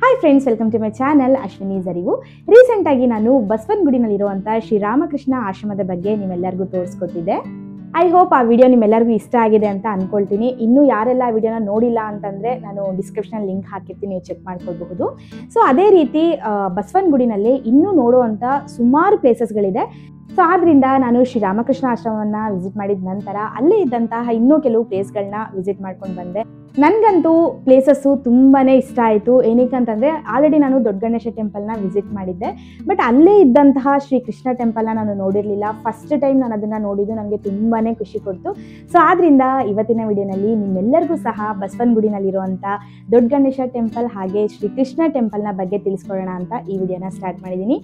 hi friends welcome to my channel Ashwini ಜರಿವು ರೀಸೆಂಟಾಗಿ ನಾನು ಬಸವನಗುಡಿನಲ್ಲಿರುವಂಥ ಶ್ರೀರಾಮಕೃಷ್ಣ ಆಶ್ರಮದ ಬಗ್ಗೆ ನಿಮ್ಮೆಲ್ಲರಿಗೂ ತೋರಿಸ್ಕೊಟ್ಟಿದ್ದೆ ಐ ಹೋಪ್ ಆ ವಿಡಿಯೋ ನಿಮ್ಮೆಲ್ಲರಿಗೂ ಇಷ್ಟ ಆಗಿದೆ ಅಂತ ಅನ್ಕೊಳ್ತೀನಿ ಇನ್ನೂ ಯಾರೆಲ್ಲ ಆ ವಿಡಿಯೋನ ನೋಡಿಲ್ಲ ಅಂತಂದರೆ ನಾನು ಡಿಸ್ಕ್ರಿಪ್ಷನ್ ಲಿಂಕ್ ಹಾಕಿರ್ತೀನಿ ನೀವು ಚೆಕ್ ಮಾಡ್ಕೊಳ್ಬಹುದು ಸೊ ಅದೇ ರೀತಿ ಆ, ಬಸವನಗುಡಿನಲ್ಲಿ ಇನ್ನೂ ನೋಡುವಂಥ ಸುಮಾರು ಪ್ಲೇಸಸ್ಗಳಿದೆ ಸೊ ಆದ್ರಿಂದ ನಾನು ಶ್ರೀರಾಮಕೃಷ್ಣ ಆಶ್ರಮವನ್ನು ವಿಸಿಟ್ ಮಾಡಿದ ನಂತರ ಅಲ್ಲೇ ಇದ್ದಂತಹ ಇನ್ನೂ ಕೆಲವು ಪ್ಲೇಸ್ಗಳನ್ನ ವಿಸಿಟ್ ಮಾಡ್ಕೊಂಡು ಬಂದೆ ನನಗಂತೂ ಪ್ಲೇಸಸ್ಸು ತುಂಬಾ ಇಷ್ಟ ಆಯಿತು ಏನಕ್ಕೆ ಅಂತಂದರೆ ಆಲ್ರೆಡಿ ನಾನು ದೊಡ್ಡ ಗಣೇಶ ಟೆಂಪಲ್ನ ವಿಸಿಟ್ ಮಾಡಿದ್ದೆ ಬಟ್ ಅಲ್ಲೇ ಇದ್ದಂತಹ ಶ್ರೀ ಕೃಷ್ಣ ಟೆಂಪಲ್ನ ನಾನು ನೋಡಿರಲಿಲ್ಲ ಫಸ್ಟ್ ಟೈಮ್ ನಾನು ಅದನ್ನು ನೋಡಿದ್ದು ನನಗೆ ತುಂಬಾ ಖುಷಿ ಕೊಡ್ತು ಸೊ ಆದ್ರಿಂದ ಇವತ್ತಿನ ವಿಡಿಯೋನಲ್ಲಿ ನಿಮ್ಮೆಲ್ಲರಿಗೂ ಸಹ ಬಸವನಗುಡಿನಲ್ಲಿರುವಂಥ ದೊಡ್ಡ ಗಣೇಶ ಟೆಂಪಲ್ ಹಾಗೆ ಶ್ರೀ ಕೃಷ್ಣ ಟೆಂಪಲ್ನ ಬಗ್ಗೆ ತಿಳಿಸ್ಕೊಳ್ಳೋಣ ಅಂತ ಈ ವಿಡಿಯೋನ ಸ್ಟಾರ್ಟ್ ಮಾಡಿದ್ದೀನಿ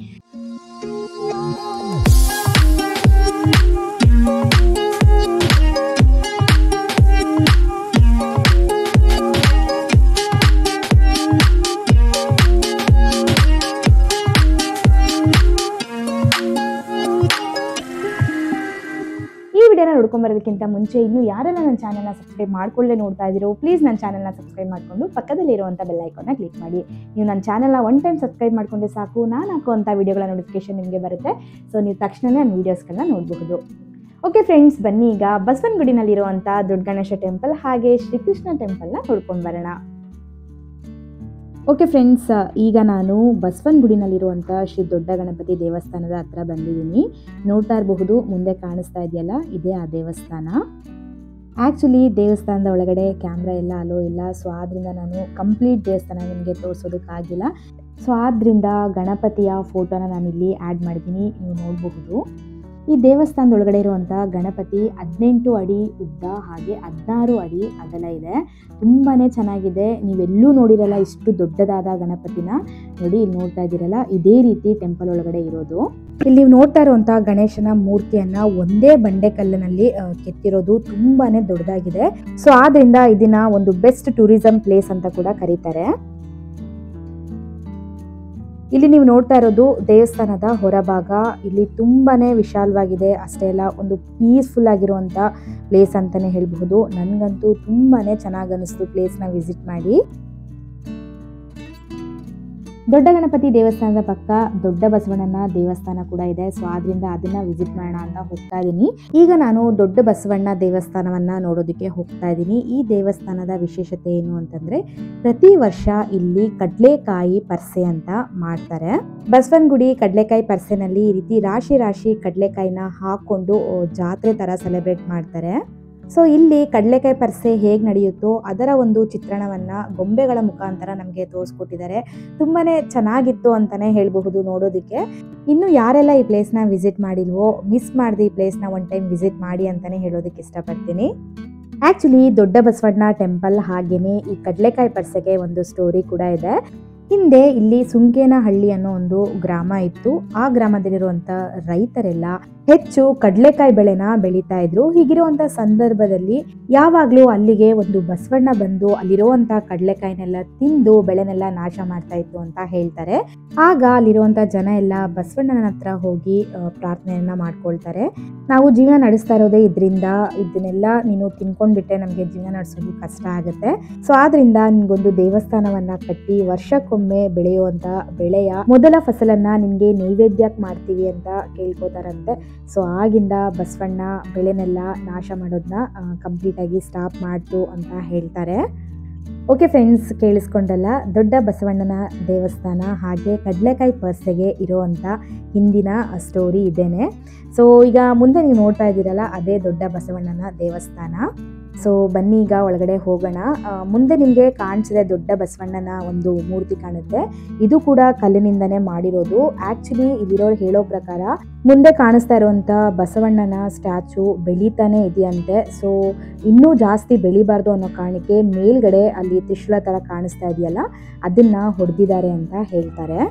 ಈ ವಿಡಿಯೋನ ನೋಡ್ಕೊಂಬರೋದಕ್ಕಿಂತ ಮುಂಚೆ ಇನ್ನೂ ಯಾರೆಲ್ಲ ನನ್ನ ಚಾನಲ್ನ ಸಬ್ಸ್ಕ್ರೈಬ್ ಮಾಡ್ಕೊಳ್ಳದೆ ನೋಡ್ತಾ ಇದ್ದೀರೋ ಪ್ಲೀಸ್ ನನ್ನ ಚಾನಲ್ನ ಸಬ್ಸ್ಕ್ರೈಬ್ ಮಾಡಿಕೊಂಡು ಪಕ್ಕದಲ್ಲಿರುವಂಥ ಬೆಲ್ ಐಕಾನ್ನ ಕ್ಲಿಕ್ ಮಾಡಿ ನೀವು ನನ್ನ ಚಾನಲ್ನ ಒನ್ ಟೈಮ್ ಸಬ್ಸ್ಕ್ರೈಬ್ ಮಾಡ್ಕೊಂಡ್ರೆ ಸಾಕು ನಾನು ಹಾಕುವಂಥ ವಿಡಿಯೋಗಳ ನೋಟಿಫಿಕೇಶನ್ ನಿಮಗೆ ಬರುತ್ತೆ ಸೊ ನೀವು ತಕ್ಷಣವೇ ನನ್ನ ವೀಡಿಯೋಸ್ಗಳನ್ನ ನೋಡಬಹುದು ಓಕೆ ಫ್ರೆಂಡ್ಸ್ ಬನ್ನಿ ಈಗ ಬಸವನಗುಡಿನಲ್ಲಿರುವಂಥ ದೊಡ್ಡ ಗಣೇಶ ಟೆಂಪಲ್ ಹಾಗೆ ಶ್ರೀಕೃಷ್ಣ ಟೆಂಪಲ್ನ ನೋಡ್ಕೊಂಡು ಬರೋಣ ಓಕೆ ಫ್ರೆಂಡ್ಸ್ ಈಗ ನಾನು ಬಸವನಗುಡಿನಲ್ಲಿರುವಂಥ ಶ್ರೀ ದೊಡ್ಡ ಗಣಪತಿ ದೇವಸ್ಥಾನದ ಹತ್ರ ಬಂದಿದ್ದೀನಿ ನೋಡ್ತಾ ಇರಬಹುದು ಮುಂದೆ ಕಾಣಿಸ್ತಾ ಇದೆಯಲ್ಲ ಇದೇ ಆ ದೇವಸ್ಥಾನ ಆ್ಯಕ್ಚುಲಿ ದೇವಸ್ಥಾನದ ಒಳಗಡೆ ಕ್ಯಾಮ್ರಾ ಎಲ್ಲ ಅಲೋ ಇಲ್ಲ ಸೊ ಆದ್ದರಿಂದ ನಾನು ಕಂಪ್ಲೀಟ್ ದೇವಸ್ಥಾನ ನಿಮಗೆ ತೋರಿಸೋದಕ್ಕಾಗಿಲ್ಲ ಸೊ ಆದ್ದರಿಂದ ಗಣಪತಿಯ ಫೋಟೋನ ನಾನಿಲ್ಲಿ ಆ್ಯಡ್ ಮಾಡಿದ್ದೀನಿ ನೀವು ನೋಡಬಹುದು ಈ ದೇವಸ್ಥಾನದ ಒಳಗಡೆ ಇರುವಂಥ ಗಣಪತಿ ಹದಿನೆಂಟು ಅಡಿ ಉದ್ದ ಹಾಗೆ ಹದಿನಾರು ಅಡಿ ಅಗಲ ಇದೆ ತುಂಬಾ ಚೆನ್ನಾಗಿದೆ ನೀವೆಲ್ಲೂ ನೋಡಿರಲ್ಲ ಇಷ್ಟು ದೊಡ್ಡದಾದ ಗಣಪತಿನ ನೋಡಿ ಇಲ್ಲಿ ನೋಡ್ತಾ ಇದ್ದೀರಲ್ಲ ಇದೇ ರೀತಿ ಟೆಂಪಲ್ ಒಳಗಡೆ ಇರೋದು ಇಲ್ಲಿ ನೀವು ನೋಡ್ತಾ ಇರುವಂತಹ ಗಣೇಶನ ಮೂರ್ತಿಯನ್ನ ಒಂದೇ ಬಂಡೆಕಲ್ಲಿನಲ್ಲಿ ಆ, ಕೆತ್ತಿರೋದು ತುಂಬಾನೇ ದೊಡ್ಡದಾಗಿದೆ ಸೊ ಆದ್ರಿಂದ ಇದನ್ನ ಒಂದು ಬೆಸ್ಟ್ ಟೂರಿಸಂ ಪ್ಲೇಸ್ ಅಂತ ಕೂಡ ಕರೀತಾರೆ ಇಲ್ಲಿ ನೀವು ನೋಡ್ತಾ ಇರೋದು ದೇವಸ್ಥಾನದ ಹೊರಭಾಗ ಇಲ್ಲಿ ತುಂಬಾನೇ ವಿಶಾಲವಾಗಿದೆ ಅಷ್ಟೇ ಅಲ್ಲ ಒಂದು ಪೀಸ್ಫುಲ್ ಆಗಿರುವಂತ ಪ್ಲೇಸ್ ಅಂತಾನೆ ಹೇಳ್ಬಹುದು ನನಗಂತೂ ತುಂಬಾನೇ ಚೆನ್ನಾಗಿ ಅನಿಸ್ತು ಪ್ಲೇಸ್ನ ವಿಸಿಟ್ ಮಾಡಿ ದೊಡ್ಡ ಗಣಪತಿ ದೇವಸ್ಥಾನದ ಪಕ್ಕ ದೊಡ್ಡ ಬಸವಣ್ಣನ ದೇವಸ್ಥಾನ ಕೂಡ ಇದೆ ಸೊ ಆದ್ರಿಂದ ಅದನ್ನ ವಿಸಿಟ್ ಮಾಡೋಣ ಅಂತ ಹೋಗ್ತಾ ಇದ್ದೀನಿ ಈಗ ನಾನು ದೊಡ್ಡ ಬಸವಣ್ಣ ದೇವಸ್ಥಾನವನ್ನ ನೋಡೋದಕ್ಕೆ ಹೋಗ್ತಾ ಇದ್ದೀನಿ ಈ ದೇವಸ್ಥಾನದ ವಿಶೇಷತೆ ಏನು ಅಂತಂದ್ರೆ ಪ್ರತಿ ವರ್ಷ ಇಲ್ಲಿ ಕಡ್ಲೆಕಾಯಿ ಪರ್ಸೆ ಅಂತ ಮಾಡ್ತಾರೆ ಬಸವನಗುಡಿ ಕಡ್ಲೆಕಾಯಿ ಪರ್ಸೆನಲ್ಲಿ ಈ ರೀತಿ ರಾಶಿ ರಾಶಿ ಕಡ್ಲೆಕಾಯಿನ ಹಾಕೊಂಡು ಆ, ಜಾತ್ರೆ ತರ ಸೆಲೆಬ್ರೇಟ್ ಮಾಡ್ತಾರೆ ಸೊ ಇಲ್ಲಿ ಕಡಲೆಕಾಯಿ ಪರ್ಸೆ ಹೇಗೆ ನಡೆಯುತ್ತೋ ಅದರ ಒಂದು ಚಿತ್ರಣವನ್ನ ಗೊಂಬೆಗಳ ಮುಖಾಂತರ ನಮಗೆ ತೋರಿಸ್ಕೊಟ್ಟಿದ್ದಾರೆ ತುಂಬಾನೇ ಚೆನ್ನಾಗಿತ್ತು ಅಂತಾನೆ ಹೇಳಬಹುದು ನೋಡೋದಕ್ಕೆ ಇನ್ನು ಯಾರೆಲ್ಲ ಈ ಪ್ಲೇಸ್ನ ವಿಸಿಟ್ ಮಾಡಿಲ್ವೋ ಮಿಸ್ ಮಾಡದೆ ಈ ಪ್ಲೇಸ್ನ ಒನ್ ಟೈಮ್ ವಿಸಿಟ್ ಮಾಡಿ ಅಂತಾನೆ ಹೇಳೋದಕ್ಕೆ ಇಷ್ಟಪಡ್ತೀನಿ ಆಕ್ಚುಲಿ ದೊಡ್ಡ ಬಸವಣ್ಣ ಟೆಂಪಲ್ ಹಾಗೇನೆ ಈ ಕಡಲೆಕಾಯಿ ಪರ್ಸೆಗೆ ಒಂದು ಸ್ಟೋರಿ ಕೂಡ ಇದೆ ಹಿಂದೆ ಇಲ್ಲಿ ಸುಂಕೇನಹಳ್ಳಿ ಅನ್ನೋ ಒಂದು ಗ್ರಾಮ ಇತ್ತು ಆ ಗ್ರಾಮದಲ್ಲಿರುವಂತ ರೈತರೆಲ್ಲ ಹೆಚ್ಚು ಕಡಲೆಕಾಯಿ ಬೆಳೆನ ಬೆಳೀತಾ ಇದ್ರು ಹೀಗಿರುವಂತ ಸಂದರ್ಭದಲ್ಲಿ ಯಾವಾಗ್ಲೂ ಅಲ್ಲಿಗೆ ಒಂದು ಬಸವಣ್ಣ ಬಂದು ಅಲ್ಲಿರುವಂತ ಕಡಲೆಕಾಯಿನೆಲ್ಲ ತಿಂದು ಬೆಳೆನೆಲ್ಲ ನಾಶ ಮಾಡ್ತಾ ಇತ್ತು ಅಂತ ಹೇಳ್ತಾರೆ ಆಗ ಅಲ್ಲಿರುವಂತ ಜನ ಎಲ್ಲ ಬಸವಣ್ಣನ ಹತ್ರ ಹೋಗಿ ಆ, ಪ್ರಾರ್ಥನೆಯನ್ನ ಮಾಡ್ಕೊಳ್ತಾರೆ ನಾವು ಜೀವನ ನಡೆಸ್ತಾ ಇರೋದೇ ಇದರಿಂದ ಇದನ್ನೆಲ್ಲ ನೀನು ತಿನ್ಕೊಂಡ್ಬಿಟ್ರೆ ನಮಗೆ ಜೀವನ ನಡೆಸೋದು ಕಷ್ಟ ಆಗುತ್ತೆ ಸೊ ಆದ್ರಿಂದ ನಿನ್ಗೊಂದು ದೇವಸ್ಥಾನವನ್ನ ಕಟ್ಟಿ ವರ್ಷಕ್ಕೊಮ್ಮೆ ಬೆಳೆಯುವಂತ ಬೆಳೆಯ ಮೊದಲ ಫಸಲನ್ನ ನಿನ್ಗೆ ನೈವೇದ್ಯಕ್ಕೆ ಮಾಡ್ತೀವಿ ಅಂತ ಕೇಳ್ಕೋತಾರಂತೆ ಸೊ ಆಗಿಂದ ಬಸವಣ್ಣ ಬೆಳೆನೆಲ್ಲ ನಾಶ ಮಾಡೋದನ್ನ ಕಂಪ್ಲೀಟ್ ಆಗಿ ಸ್ಟಾಪ್ ಮಾಡ್ತು ಅಂತ ಹೇಳ್ತಾರೆ ಓಕೆ ಫ್ರೆಂಡ್ಸ್ ಕೇಳಿಸ್ಕೊಂಡಲ್ಲ ದೊಡ್ಡ ಬಸವಣ್ಣನ ದೇವಸ್ಥಾನ ಹಾಗೆ ಕಡಲೆಕಾಯಿ ಪರ್ಸೆಗೆ ಇರೋವಂಥ ಹಿಂದಿನ ಸ್ಟೋರಿ ಇದೇನೆ ಸೊ ಈಗ ಮುಂದೆ ನೀವು ನೋಡ್ತಾ ಇದ್ದೀರಲ್ಲ ಅದೇ ದೊಡ್ಡ ಬಸವಣ್ಣನ ದೇವಸ್ಥಾನ ಸೊ ಬನ್ನಿ ಈಗ ಒಳಗಡೆ ಹೋಗೋಣ ಆ, ಮುಂದೆ ನಿಮಗೆ ಕಾಣಿಸಿದೆ ದೊಡ್ಡ ಬಸವಣ್ಣನ ಒಂದು ಮೂರ್ತಿ ಕಾಣುತ್ತೆ ಇದು ಕೂಡ ಕಲ್ಲಿನಿಂದನೇ ಮಾಡಿರೋದು ಆಕ್ಚುಲಿ ಇಲ್ಲಿರೋರು ಹೇಳೋ ಪ್ರಕಾರ ಮುಂದೆ ಕಾಣಿಸ್ತಾ ಇರುವಂತ ಬಸವಣ್ಣನ ಸ್ಟ್ಯಾಚು ಬೆಳೀತಾನೆ ಇದೆಯಂತೆ ಸೊ ಇನ್ನೂ ಜಾಸ್ತಿ ಬೆಳಿಬಾರ್ದು ಅನ್ನೋ ಕಾರಣಕ್ಕೆ ಮೇಲ್ಗಡೆ ಅಲ್ಲಿ ತ್ರಿಶೂಲ ತರ ಕಾಣಿಸ್ತಾ ಇದೆಯಲ್ಲ ಅದನ್ನ ಹೊಡೆದಿದ್ದಾರೆ ಅಂತ ಹೇಳ್ತಾರೆ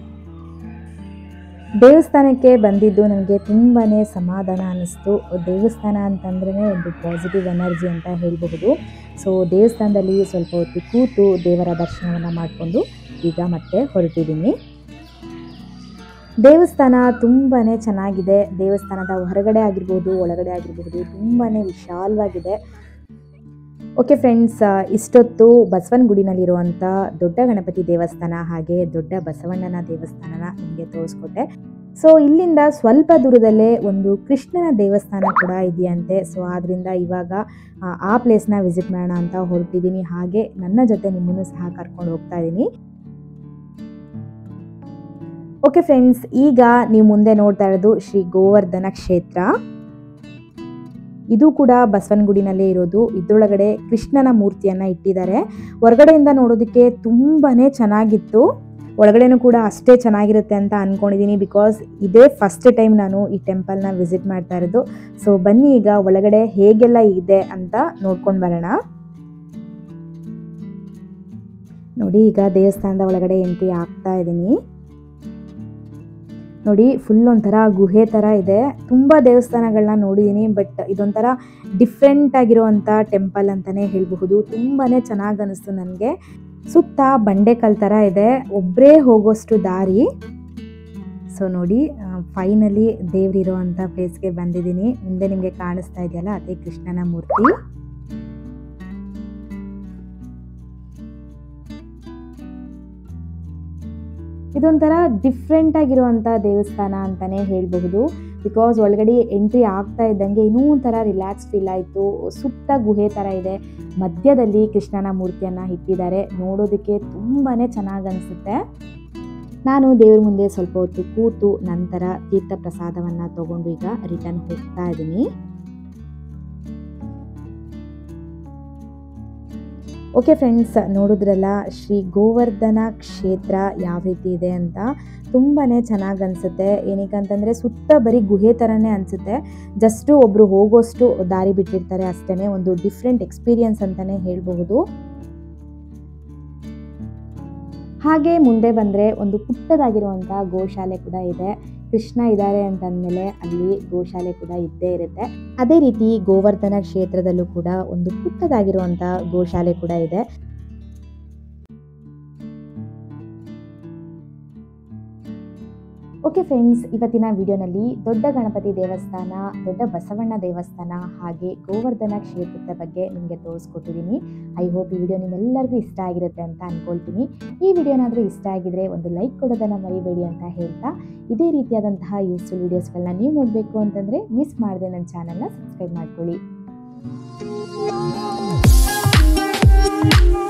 ದೇವಸ್ಥಾನಕ್ಕೆ ಬಂದಿದ್ದು ನನಗೆ ತುಂಬಾನೇ ಸಮಾಧಾನ ಅನ್ನಿಸ್ತು ದೇವಸ್ಥಾನ ಅಂತಂದ್ರೇ ಒಂದು ಪಾಸಿಟಿವ್ ಎನರ್ಜಿ ಅಂತ ಹೇಳಬಹುದು ಸೊ ದೇವಸ್ಥಾನದಲ್ಲಿ ಸ್ವಲ್ಪ ಹೊತ್ತು ಕೂತು ದೇವರ ದರ್ಶನವನ್ನು ಮಾಡಿಕೊಂಡು ಈಗ ಮತ್ತೆ ಹೊರಟಿದ್ದೀನಿ ದೇವಸ್ಥಾನ ತುಂಬಾ ಚೆನ್ನಾಗಿದೆ ದೇವಸ್ಥಾನದ ಹೊರಗಡೆ ಆಗಿರ್ಬೋದು ಒಳಗಡೆ ಆಗಿರ್ಬೋದು ತುಂಬಾ ವಿಶಾಲವಾಗಿದೆ ಓಕೆ ಫ್ರೆಂಡ್ಸ್ ಇಷ್ಟೊತ್ತು ಬಸವನಗುಡಿನಲ್ಲಿರುವಂಥ ದೊಡ್ಡ ಗಣಪತಿ ದೇವಸ್ಥಾನ ಹಾಗೆ ದೊಡ್ಡ ಬಸವಣ್ಣನ ದೇವಸ್ಥಾನನ ನಿಮಗೆ ತೋರಿಸ್ಕೊಟ್ಟೆ ಸೊ ಇಲ್ಲಿಂದ ಸ್ವಲ್ಪ ದೂರದಲ್ಲೇ ಒಂದು ಕೃಷ್ಣನ ದೇವಸ್ಥಾನ ಕೂಡ ಇದೆಯಂತೆ ಸೊ ಆದ್ದರಿಂದ ಇವಾಗ ಆ, ಆ ಪ್ಲೇಸ್ನ ವಿಸಿಟ್ ಮಾಡೋಣ ಅಂತ ಹೊರಟಿದ್ದೀನಿ ಹಾಗೆ ನನ್ನ ಜೊತೆ ನಿಮ್ಮನ್ನು ಸಹ ಕರ್ಕೊಂಡು ಹೋಗ್ತಾ ಇದ್ದೀನಿ ಓಕೆ ಫ್ರೆಂಡ್ಸ್ ಈಗ ನೀವು ಮುಂದೆ ನೋಡ್ತಾ ಇರೋದು ಶ್ರೀ ಗೋವರ್ಧನ ಕ್ಷೇತ್ರ ಇದು ಕೂಡ ಬಸವನಗುಡಿನಲ್ಲೇ ಇರೋದು ಇದ್ರೊಳಗಡೆ ಕೃಷ್ಣನ ಮೂರ್ತಿಯನ್ನ ಇಟ್ಟಿದ್ದಾರೆ ಹೊರಗಡೆಯಿಂದ ನೋಡೋದಕ್ಕೆ ತುಂಬಾನೇ ಚೆನ್ನಾಗಿತ್ತು ಒಳಗಡೆನೂ ಕೂಡ ಅಷ್ಟೇ ಚೆನ್ನಾಗಿರುತ್ತೆ ಅಂತ ಅನ್ಕೊಂಡಿದ್ದೀನಿ ಬಿಕಾಸ್ ಇದೇ ಫಸ್ಟ್ ಟೈಮ್ ನಾನು ಈ ಟೆಂಪಲ್ನ ವಿಸಿಟ್ ಮಾಡ್ತಾ ಇರೋದು ಸೊ ಬನ್ನಿ ಈಗ ಒಳಗಡೆ ಹೇಗೆಲ್ಲ ಇದೆ ಅಂತ ನೋಡ್ಕೊಂಡು ಬರೋಣ ನೋಡಿ ಈಗ ದೇವಸ್ಥಾನದ ಒಳಗಡೆ ಎಂಟ್ರಿ ಆಗ್ತಾ ಇದ್ದೀನಿ ನೋಡಿ ಫುಲ್ ಒಂಥರ ಗುಹೆ ಥರ ಇದೆ ತುಂಬ ದೇವಸ್ಥಾನಗಳನ್ನ ನೋಡಿದ್ದೀನಿ ಬಟ್ ಇದೊಂಥರ ಡಿಫ್ರೆಂಟ್ ಆಗಿರುವಂಥ ಟೆಂಪಲ್ ಅಂತಲೇ ಹೇಳಬಹುದು ತುಂಬಾ ಚೆನ್ನಾಗಿ ಅನಿಸ್ತು ನನಗೆ ಸುತ್ತ ಬಂಡೆಕಲ್ ಥರ ಇದೆ ಒಬ್ಬರೇ ಹೋಗೋಷ್ಟು ದಾರಿ ಸೊ ನೋಡಿ ಫೈನಲಿ ದೇವ್ರಿರೋ ಅಂಥ ಪ್ಲೇಸ್ಗೆ ಬಂದಿದ್ದೀನಿ ಮುಂದೆ ನಿಮಗೆ ಕಾಣಿಸ್ತಾ ಇದೆಯಲ್ಲ ಅದೇ ಕೃಷ್ಣನ ಮೂರ್ತಿ ಇದೊಂಥರ ಡಿಫ್ರೆಂಟ್ ಆಗಿರುವಂಥ ದೇವಸ್ಥಾನ ಅಂತಲೇ ಹೇಳಬಹುದು ಬಿಕಾಸ್ ಒಳಗಡೆ ಎಂಟ್ರಿ ಆಗ್ತಾ ಇದ್ದಂಗೆ ಇನ್ನೂ ಒಂಥರ ರಿಲ್ಯಾಕ್ಸ್ ಫೀಲ್ ಆಯಿತು ಸುತ್ತ ಗುಹೆ ಥರ ಇದೆ ಮಧ್ಯದಲ್ಲಿ ಕೃಷ್ಣನ ಮೂರ್ತಿಯನ್ನು ಇಟ್ಟಿದ್ದಾರೆ ನೋಡೋದಕ್ಕೆ ತುಂಬಾ ಚೆನ್ನಾಗಿ ಅನಿಸುತ್ತೆ ನಾನು ದೇವ್ರ ಮುಂದೆ ಸ್ವಲ್ಪ ಹೊತ್ತು ಕೂತು ನಂತರ ತೀರ್ಥ ಪ್ರಸಾದವನ್ನು ತಗೊಂಡು ಈಗ ರಿಟರ್ನ್ ಹೋಗ್ತಾ ಇದ್ದೀನಿ ಓಕೆ ಫ್ರೆಂಡ್ಸ್ ನೋಡಿದ್ರಲ್ಲ ಶ್ರೀ ಗೋವರ್ಧನ ಕ್ಷೇತ್ರ ಯಾವ ರೀತಿ ಇದೆ ಅಂತ ತುಂಬಾ ಚೆನ್ನಾಗಿ ಅನಿಸುತ್ತೆ ಏನಕ್ಕೆ ಅಂತಂದರೆ ಸುತ್ತ ಬರೀ ಗುಹೆ ಥರನೇ ಅನಿಸುತ್ತೆ ಜಸ್ಟು ಒಬ್ಬರು ಹೋಗೋಷ್ಟು ದಾರಿ ಬಿಟ್ಟಿರ್ತಾರೆ ಅಷ್ಟೇ ಒಂದು ಡಿಫ್ರೆಂಟ್ ಎಕ್ಸ್ಪೀರಿಯನ್ಸ್ ಅಂತಲೇ ಹೇಳಬಹುದು ಹಾಗೆ ಮುಂದೆ ಬಂದರೆ ಒಂದು ಪುಟ್ಟದಾಗಿರುವಂಥ ಗೋಶಾಲೆ ಕೂಡ ಇದೆ ಕೃಷ್ಣ ಇದ್ದಾರೆ ಅಂತಂದಮೇಲೆ ಅಲ್ಲಿ ಗೋಶಾಲೆ ಕೂಡ ಇದ್ದೇ ಇರುತ್ತೆ ಅದೇ ರೀತಿ ಗೋವರ್ಧನ ಕ್ಷೇತ್ರದಲ್ಲೂ ಕೂಡ ಒಂದು ಪುಟ್ಟದಾಗಿರುವಂಥ ಗೋಶಾಲೆ ಕೂಡ ಇದೆ ಓಕೆ ಫ್ರೆಂಡ್ಸ್ ಇವತ್ತಿನ ವಿಡಿಯೋನಲ್ಲಿ ದೊಡ್ಡ ಗಣಪತಿ ದೇವಸ್ಥಾನ ದೊಡ್ಡ ಬಸವಣ್ಣ ದೇವಸ್ಥಾನ ಹಾಗೆ ಗೋವರ್ಧನ ಕ್ಷೇತ್ರದ ಬಗ್ಗೆ ನಿಮಗೆ ತೋರಿಸ್ಕೊಟ್ಟಿದ್ದೀನಿ ಐ ಹೋಪ್ ಈ ವಿಡಿಯೋ ನಿಮ್ಮೆಲ್ಲರಿಗೂ ಇಷ್ಟ ಆಗಿರುತ್ತೆ ಅಂತ ಅನ್ಕೊಳ್ತೀನಿ ಈ ವಿಡಿಯೋನಾದರೂ ಇಷ್ಟ ಆಗಿದ್ರೆ ಒಂದು ಲೈಕ್ ಕೊಡೋದನ್ನು ಮರಿಬೇಡಿ ಅಂತ ಹೇಳ್ತಾ ಇದೇ ರೀತಿಯಾದಂತಹ ಯೂಸ್ಫುಲ್ ವೀಡಿಯೋಸ್ಗಳನ್ನ ನೀವು ನೋಡಬೇಕು ಅಂತಂದರೆ ಮಿಸ್ ಮಾಡದೆ ನನ್ನ ಚಾನಲ್ನ ಸಬ್ಸ್ಕ್ರೈಬ್ ಮಾಡ್ಕೊಳ್ಳಿ